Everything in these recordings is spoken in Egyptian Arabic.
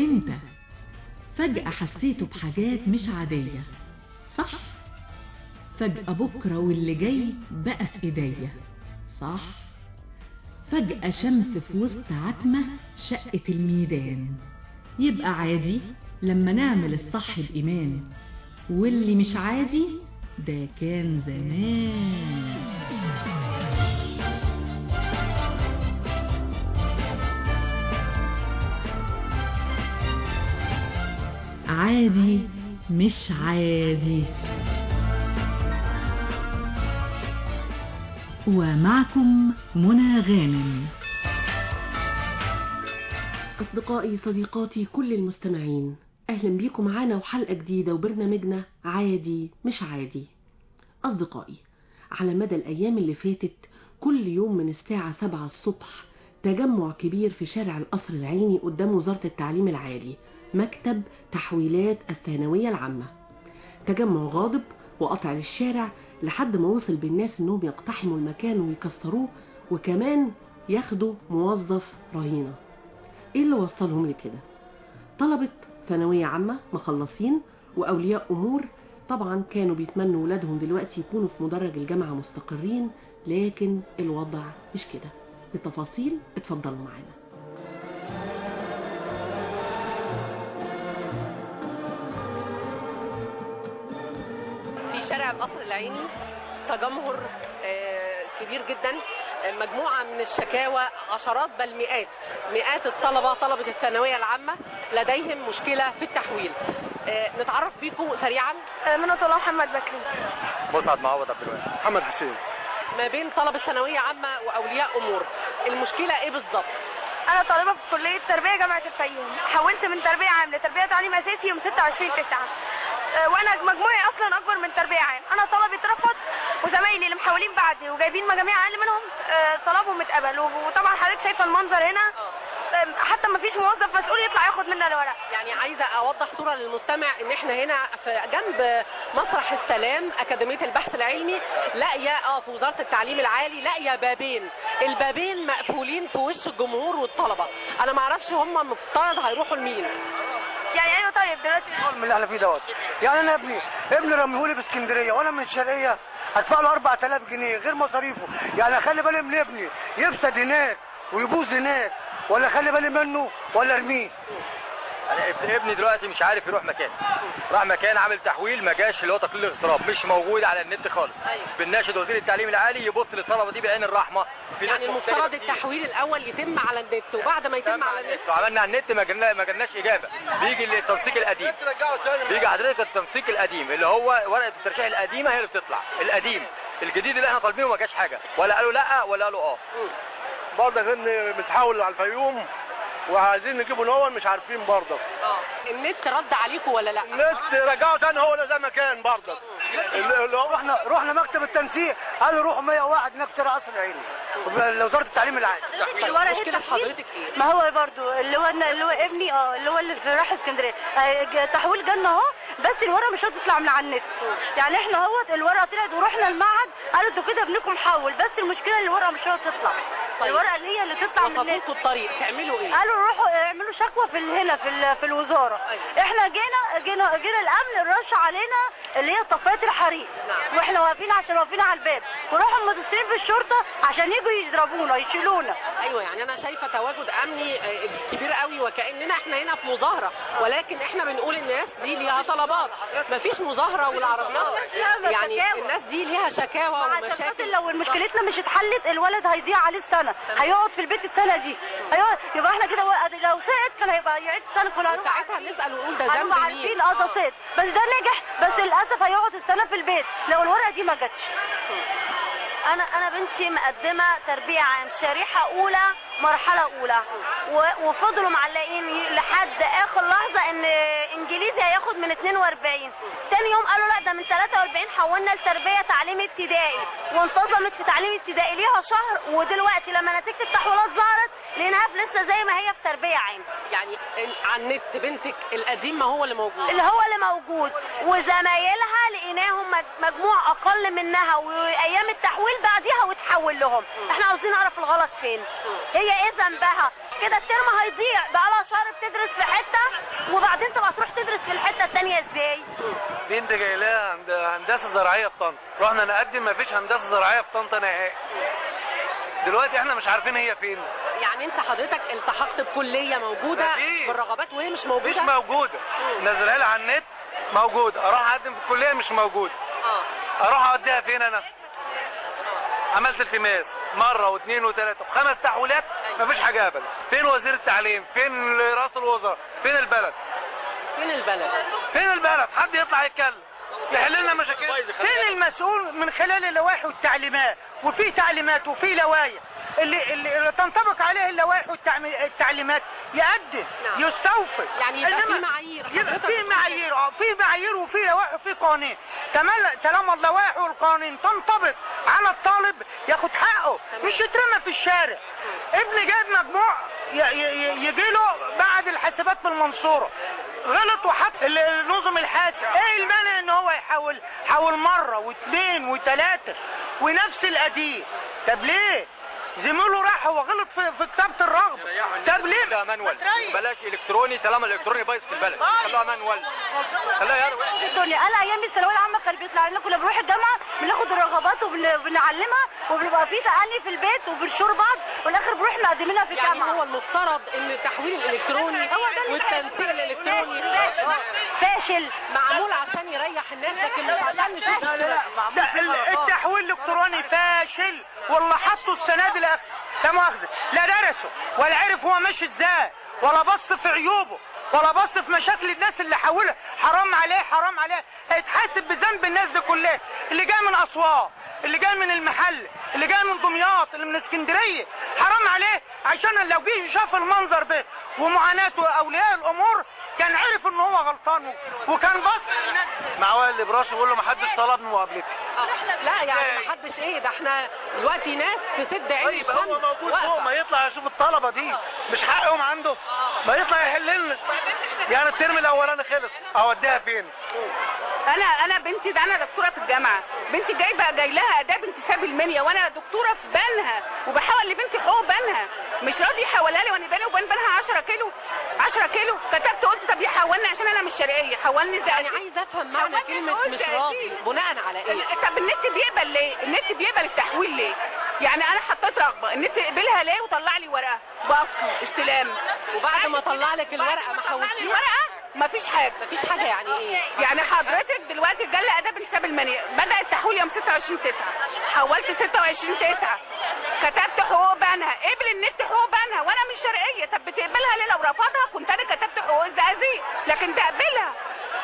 انت فجأة حسيته بحاجات مش عادية صح فجأة بكرة واللي جاي بقى في ايديا صح فجأة شمس في وسط عتمة شقة الميدان يبقى عادي لما نعمل الصح بإيمان واللي مش عادي ده كان زمان عادي مش عادي ومعكم منى غانم أصدقائي صديقاتي كل المستمعين أهلا بيكم معانا وحلقة جديدة وبرنامجنا عادي مش عادي أصدقائي على مدى الأيام اللي فاتت كل يوم من الساعة سبعة الصبح تجمع كبير في شارع القصر العيني قدام وزارة التعليم العالي مكتب تحويلات الثانوية العامة تجمع غاضب وقطع للشارع لحد ما وصل بالناس انهم يقتحموا المكان ويكسروه وكمان ياخدوا موظف رهينة ايه اللي وصلهم لكده طلبة ثانوية عامة مخلصين واولياء امور طبعا كانوا بيتمنوا ولادهم دلوقتي يكونوا في مدرج الجامعة مستقرين لكن الوضع مش كده بالتفاصيل اتفضلوا معانا في شارع القصر العيني تجمهر آه، كبير جدا آه، مجموعة من الشكاوى عشرات بل مئات مئات الطلبة طلبة الثانوية العامة لديهم مشكلة في التحويل آه، نتعرف بيكم سريعا منى طلال محمد بكري مسعد معوض عبد الوهاب محمد حسين ما بين طلبة ثانوية عامة وأولياء أمور المشكلة إيه بالظبط؟ انا طالبه في كليه تربيه جامعه الفيوم حولت من تربيه عام لتربيه تعليم اساسي يوم 26 9 وانا مجموعي اصلا اكبر من تربيه عام انا طلبي اترفض وزمايلي اللي محولين بعدي وجايبين مجاميع اقل منهم آه، طلبهم اتقبل وطبعا حضرتك شايفه المنظر هنا آه، حتى ما فيش موظف مسؤول يطلع ياخد منا الورق يعني عايزة أوضح صورة للمستمع إن إحنا هنا في جنب مسرح السلام أكاديمية البحث العلمي لاقية اه في وزارة التعليم العالي لاقية بابين البابين مقفولين في وش الجمهور والطلبة أنا معرفش هم مفترض هيروحوا لمين يعني ايوه طيب دلوقتي من اللي احنا فيه دوت يعني انا ابني ابني رميهولي في اسكندريه وانا من الشرقيه هدفع له 4000 جنيه غير مصاريفه يعني اخلي بالي من ابني يفسد هناك ويبوظ هناك ولا اخلي بالي منه ولا ارميه انا ابن ابني دلوقتي مش عارف يروح مكان راح مكان عامل تحويل ما جاش اللي هو تقليل الاغتراب مش موجود على النت خالص أيوة. بنناشد وزير التعليم العالي يبص للطلبه دي بعين الرحمه في ناس يعني مختلفة المفترض كتير. التحويل الأول يتم على النت وبعد ما يتم على النت وعملنا على النت ما جالنا ما جالناش اجابه بيجي التنسيق القديم بيجي حضرتك التنسيق القديم اللي هو ورقه الترشيح القديمه هي اللي بتطلع القديم الجديد اللي احنا طالبينه ما جاش حاجه ولا قالوا لا ولا قالوا اه برضه ان متحول على الفيوم وعايزين نجيبه نول مش عارفين برضه اه النت رد عليكم ولا لا؟ النت رجعوا تاني هو زي ما كان برضه اللي هو احنا رحنا مكتب التنسيق قالوا روحوا 101 نكسر قصر العيني لوزاره التعليم العالي الورق مشكلة التحويل؟ حضرتك ايه؟ ما هو برضو اللي هو اللي هو ابني اه اللي هو اللي في راح اسكندريه آه، ج- تحويل جالنا اهو بس الورقه مش هتطلع من على النت يعني احنا اهوت الورقه طلعت ورحنا المعهد قالوا انتوا كده ابنكم حول بس المشكله ان الورقه مش هتطلع طيب. الورقه اللي هي اللي تطلع من النت وصفوكوا الطريق تعملوا ايه؟ قالوا روحوا اعملوا شكوى في ال- هنا في ال- في الوزاره أيوة. احنا جينا جينا جينا الامن رش علينا اللي هي طفايه الحريق نعم. واحنا واقفين عشان واقفين على الباب وراحوا المتصلين في الشرطه عشان يجوا يضربونا يشيلونا ايوه يعني انا شايفه تواجد امني آه، كبير قوي وكاننا احنا هنا في مظاهره ولكن احنا بنقول الناس دي ليها طلبات مفيش مظاهره والعربيات ليها يعني شكاوى. الناس دي ليها شكاوى عشان خاطر ومشاكل لو مشكلتنا مش اتحلت الولد هيضيع عليه السنه هيقعد في البيت السنه دي هيقعد يبقى احنا كده وقت- لو سقط كان هيبقى يعيد السنه كلها ساعتها نسال ونقول ده ذنب هنبقى مين عارفين اه ده سقط بس ده نجح بس للاسف هيقعد السنه في البيت لو الورقه دي ما جاتش انا انا بنتي مقدمه تربيه عام شريحه اولى مرحله اولى و- وفضلوا معلقين لحد اخر لحظه ان انجليزي هياخد من 42 تاني يوم قالوا لا ده من 43 حولنا لتربيه تعليم ابتدائي وانتظمت في تعليم ابتدائي ليها شهر ودلوقتي لما نتيجه التحويلات ظهرت لقيناها لسه زي ما هي في تربيه عام يعني ال- على النت بنتك القديم ما هو اللي موجود اللي هو اللي موجود وزمايلها لقيناهم مج- مجموع اقل منها وايام التحويل بعديها وتحول لهم احنا عاوزين نعرف الغلط فين هي ايه ذنبها كده الترم هيضيع بقى لها شهر بتدرس في حته وبعدين تبقى تروح تدرس في الحته الثانيه ازاي بنت جاي لها عند هندسه زراعيه في طنطا رحنا نقدم مفيش هندسه زراعيه في طنطا نهائي دلوقتي احنا مش عارفين هي فين يعني انت حضرتك التحقت بكليه موجوده مفيش. بالرغبات وهي مش مش موجوده موجوده نزلها لها على النت موجوده اروح اقدم في الكليه مش موجود اه اروح اوديها فين انا عملت التماس مره واثنين وثلاثه وخمس تحويلات مفيش حاجه ابدا فين وزير التعليم فين رئيس الوزراء فين البلد فين البلد فين البلد حد يطلع يتكلم يحل لنا مشاكل فين المسؤول من خلال اللوائح والتعليمات وفي تعليمات وفي لوائح اللي, اللي اللي تنطبق عليه اللوائح والتعليمات يقدم نعم. يستوفي يعني يبقى في إنما معايير يبقى حضرتك في بتقول معايير اه في معايير وفي لوائح وفي قوانين تمام- طالما اللوائح والقوانين تنطبق على الطالب ياخد حقه مش يترمى في الشارع ابني جايب مجموع يجي له بعد الحسابات في المنصوره غلط وحط ال- النظم الحاسب ايه المانع ان هو يحاول حاول مره واثنين وثلاثه ونفس القديم طب ليه زميله راح هو غلط في, في كتابه الرغبه طب ليه خليها مانوال ما تريح. بلاش الكتروني طالما الالكتروني بايظ في البلد خلوها مانوال خليها يلا الدنيا انا ايام الثانويه العامه كان بيطلع لنا كنا بنروح الجامعه بناخد الرغبات وبنعلمها وبيبقى في تأني في البيت وبنشور بعض والاخر بنروح مقدمينها في يعني الجامعه هو المفترض ان التحويل الالكتروني هو ده اللي والتنسيق الالكتروني فاشل فاشل معمول عشان يريح الناس لكن مش عشان نشوف لا لا لا ده ال- التحويل الالكتروني فاشل والله حطوا السنه دي لا لا مؤاخذه لا درسوا ولا عرف هو ماشي ازاي ولا بص في عيوبه ولا بص في مشاكل الناس اللي حولها حرام عليه حرام عليه هيتحاسب بذنب الناس دي كلها اللي جاي من اسوان اللي جاي من المحل اللي جاي من دمياط اللي من اسكندريه حرام عليه عشان لو جه شاف المنظر ده ومعاناته اولياء الامور كان عرف ان هو غلطان وكان بص للناس مع والد براش بيقول له محدش طلبني مقابلتي آه، لا يعني ما حدش ايه ده احنا دلوقتي ناس تسد عين طيب هو الشمس موجود فوق واقفة. ما يطلع يشوف الطلبه دي مش حقهم عنده ما يطلع يحل لنا يعني الترم الاولاني خلص اوديها فين انا انا بنتي ده انا دكتوره في الجامعه بنتي جايبه جاي لها اداب انتساب المنيا وانا دكتوره في بنها وبحاول لبنتي حقوق بنها مش راضي يحولها لي وانا بيني وبين بنها 10 كيلو 10 كيلو كتبت قلت طب يحولني عشان انا مش شرقيه حولني زي يعني عايزه افهم معنى حولني كلمه قلت مش يا راضي سيدي. بناء على ايه طب النت بيقبل ليه؟ النت بيقبل التحويل ليه؟ يعني انا حطيت رغبه النت يقبلها ليه وطلع لي ورقه باصل استلام وبعد ما طلع لك الورقه ما طلع لي حولتيها الورقه مفيش حاجه مفيش حاجه يعني ايه يعني حضرتك دلوقتي جال اداب انتساب المنيا بدا التحويل يوم 29 9 حولت 26 9 كتبت حقوق بنها قبل النت حقوق بنها وانا مش شرقيه طب بتقبلها ليه لو رفضها كنت انا كتبت حقوق الزقازيق لكن تقبلها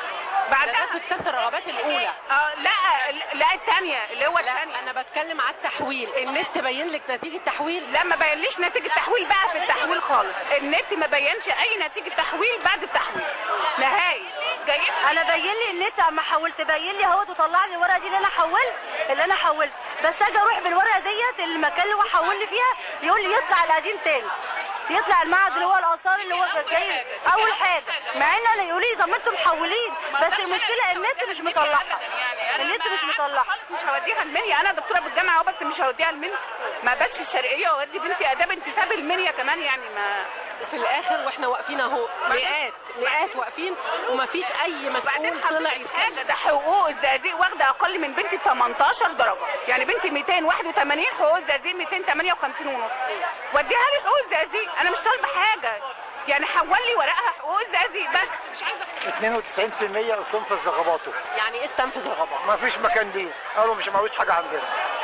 ده بعدها في كتابه الرغبات الاولى اه لا لا الثانيه اللي هو لا الثانيه انا بتكلم على التحويل النت بين لك نتيجه تحويل لا ما بينليش نتيجة تحويل بقى في التحويل خالص النت ما بينش اي نتيجة تحويل بعد التحويل نهائي جاي انا باين لي النت اما حولت باين لي اهوت وطلع لي الورقه دي اللي انا حولت اللي انا حولت بس اجي اروح بالورقه ديت المكان اللي هو حول لي فيها يقول لي يطلع القديم تاني يطلع المعهد اللي هو الاثار اللي هو جاي اول حاجه مع ان انا يقول لي طب ما انتم محولين بس المشكله النت مش مطلعها النت مش مطلعها مش هوديها المنيا انا دكتوره بالجامعه اهو بس مش هوديها المنيا ما باش في الشرقيه واودي بنتي اداب انتساب المنيا كمان يعني ما وفي الاخر واحنا واقفين اهو مئات مئات واقفين ومفيش اي وبعدين مسؤول طلع حضرتك يتكلم حاجه ده حقوق الزقازيق واخده اقل من بنتي ب 18 درجه يعني بنتي 281 حقوق الزقازيق 258 ونص وديها لي حقوق الزقازيق انا مش طالبه حاجه يعني حول لي ورقها حقوق الزقازيق بس مش عايزه 92% استنفذ رغباته يعني ايه استنفذ رغبات ما فيش مكان ليه قالوا مش معوش حاجه عندنا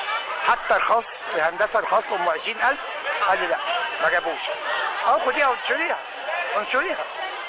حتى الخاص الهندسه الخاص ام 20000 قال لي لا ما جابوش اهو خديها وانشريها وانشريها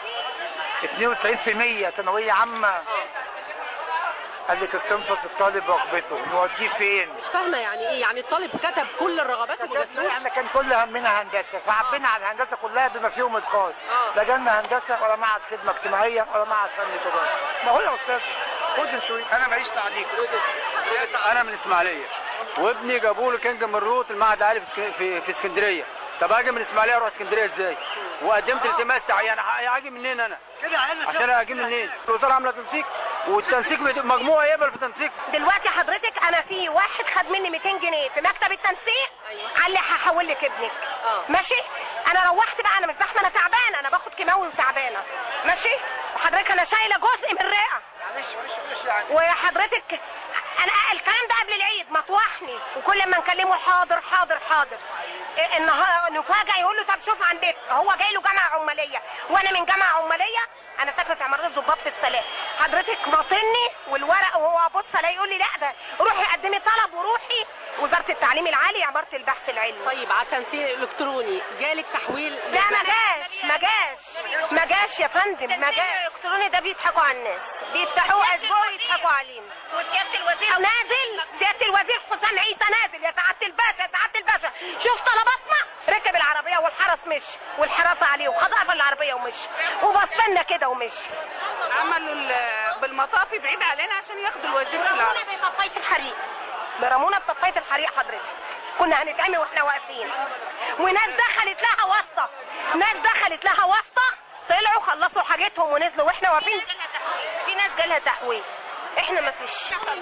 92% ثانويه عامه قال لك استنفذ الطالب رغبته نوديه فين؟ مش فاهمه يعني ايه يعني الطالب كتب كل الرغبات وما جاتلوش احنا كان كل همنا هندسه فعبينا على الهندسه كلها بما فيهم الخاص آه. لا جالنا هندسه ولا معهد خدمه اجتماعيه ولا معهد فني تجاره ما هو يا استاذ خد انشري انا ماليش تعليق انا من اسماعيليه وابني جابوا له كينج من روت المعهد العالي في اسك- في, في اسكندريه طب اجي من اسماعيليه اروح اسكندريه ازاي وقدمت التماس يعني هاجي منين انا كده عيالنا عشان اجي منين الوزاره عامله تنسيق والتنسيق بت- مجموعه يقبل في تنسيق دلوقتي حضرتك انا في واحد خد مني 200 جنيه في مكتب التنسيق قال لي هحول لك ابنك ماشي انا روحت بقى انا مش زحمه انا تعبانه انا باخد كيماوي وتعبانه ماشي وحضرتك انا شايله جزء من الرئه وحضرتك انا الكلام ده قبل العيد مطوحني وكل ما نكلمه حاضر حاضر حاضر إيه النهار نفاجئ يقول له طب شوف عندك هو جاي له جامعه عماليه وانا من جامعه عماليه انا ساكنه في عماره الضباط في السلام حضرتك باطني والورق وهو بص الاقي يقول لي لا ده روحي قدمي طلب وروحي وزاره التعليم العالي عماره البحث العلمي طيب على التنسيق الالكتروني جالك تحويل لا ما جاش ما جاش ما جاش يا فندم ما جاش الالكتروني ده بيضحكوا على الناس بيفتحوه اسبوع يضحكوا علينا وسياده الوزير نازل سياده الوزير حسام عيسى نازل يا سعاده الباشا يا سعاده الباشا شوف طلباتنا ركب العربيه والحرس مشي والحراسه عليه وخد قفل العربيه ومشي وبص لنا كده ومشي عملوا ال- بالمطاف بعيد علينا عشان ياخدوا الوزير في العرب رمونا بطفايه الحريق رمونا بطفايه الحريق حضرتك كنا هنتعمي واحنا واقفين وناس دخلت لها واسطه ناس دخلت لها واسطه طلعوا خلصوا حاجتهم ونزلوا واحنا واقفين في ناس جالها تحويل احنا ما فيش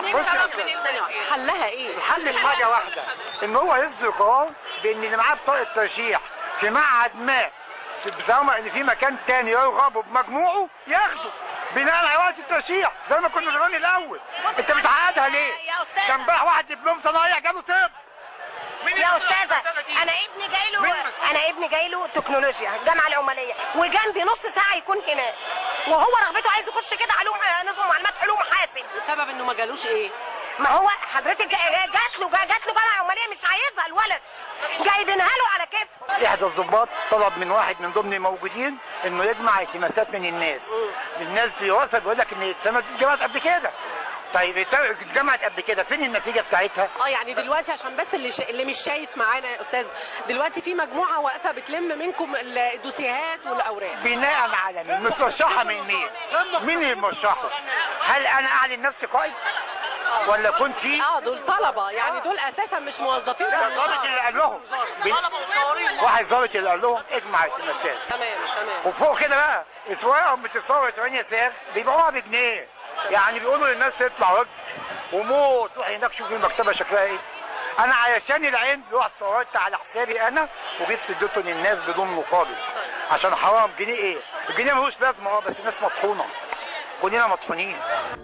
حلها ايه الحل في حاجه واحده ان هو يصدر قرار بان اللي معاه بطاقه ترشيح في معهد ما بسبب ان في مكان تاني يرغب بمجموعه ياخده بناء على وقت الترشيح زي ما كنا زمان الاول انت بتعقدها ليه؟ يا أستاذ. كان امبارح واحد دبلوم صنايع جاله طب يا استاذه انا ابني جاي له انا ابني جاي له تكنولوجيا الجامعه العماليه وجنبي نص ساعه يكون هناك وهو رغبته عايز يخش كده علوم نظم معلومات علوم حاسب السبب انه ما جالوش ايه ما هو حضرتك جا- جات له جا- جات له جامعه عماليه مش عايزها الولد جايبينها له على كيف احدى الضباط طلب من واحد من ضمن الموجودين انه يجمع التماسات من الناس الناس بيوافق بيقول لك ان التماسات اتجمعت قبل كده طيب اتجمعت قبل كده فين النتيجه بتاعتها اه يعني دلوقتي عشان بس اللي شا... اللي مش شايف معانا يا استاذ دلوقتي في مجموعه واقفه بتلم منكم الدوسيهات والاوراق بناء على مين مترشحه من مين مين اللي مرشحه هل انا اعلن نفسي قائد ولا كنت في اه دول طلبه يعني دول اساسا مش موظفين في الضابط اللي الوزارة. قال لهم واحد ضابط اللي قال لهم اجمع التماسات تمام تمام وفوق كده بقى اسواقهم بتتصور 8 ساعات بيبيعوها بجنيه يعني بيقولوا للناس اطلع وجه وموت روح هناك شوف المكتبه شكلها ايه انا علشان العين رحت صورت على حسابي انا وجبت اديته للناس بدون مقابل عشان حرام جنيه ايه الجنيه ملوش لازمه اه بس الناس مطحونه كلنا مطحونين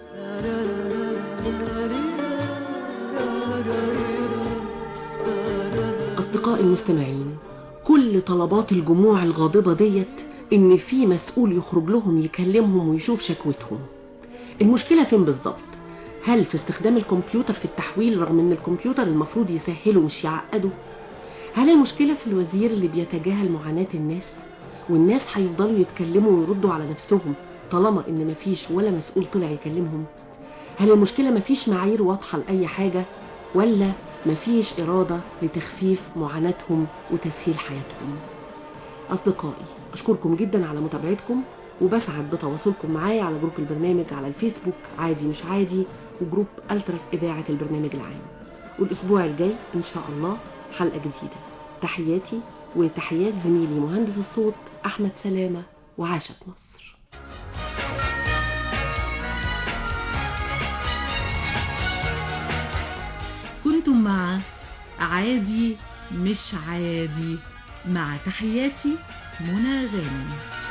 أصدقائي المستمعين كل طلبات الجموع الغاضبة ديت إن في مسؤول يخرج لهم يكلمهم ويشوف شكوتهم المشكلة فين بالظبط هل في استخدام الكمبيوتر في التحويل رغم ان الكمبيوتر المفروض يسهله مش يعقده هل المشكلة في الوزير اللي بيتجاهل معاناة الناس والناس هيفضلوا يتكلموا ويردوا على نفسهم طالما ان مفيش ولا مسؤول طلع يكلمهم هل المشكلة مفيش معايير واضحة لأي حاجة ولا مفيش إرادة لتخفيف معاناتهم وتسهيل حياتهم أصدقائي أشكركم جدا على متابعتكم وبسعد بتواصلكم معايا على جروب البرنامج على الفيسبوك عادي مش عادي وجروب ألترس إذاعة البرنامج العام والأسبوع الجاي إن شاء الله حلقة جديدة تحياتي وتحيات زميلي مهندس الصوت أحمد سلامة وعاشت مصر كنتم مع عادي مش عادي مع تحياتي منى غانم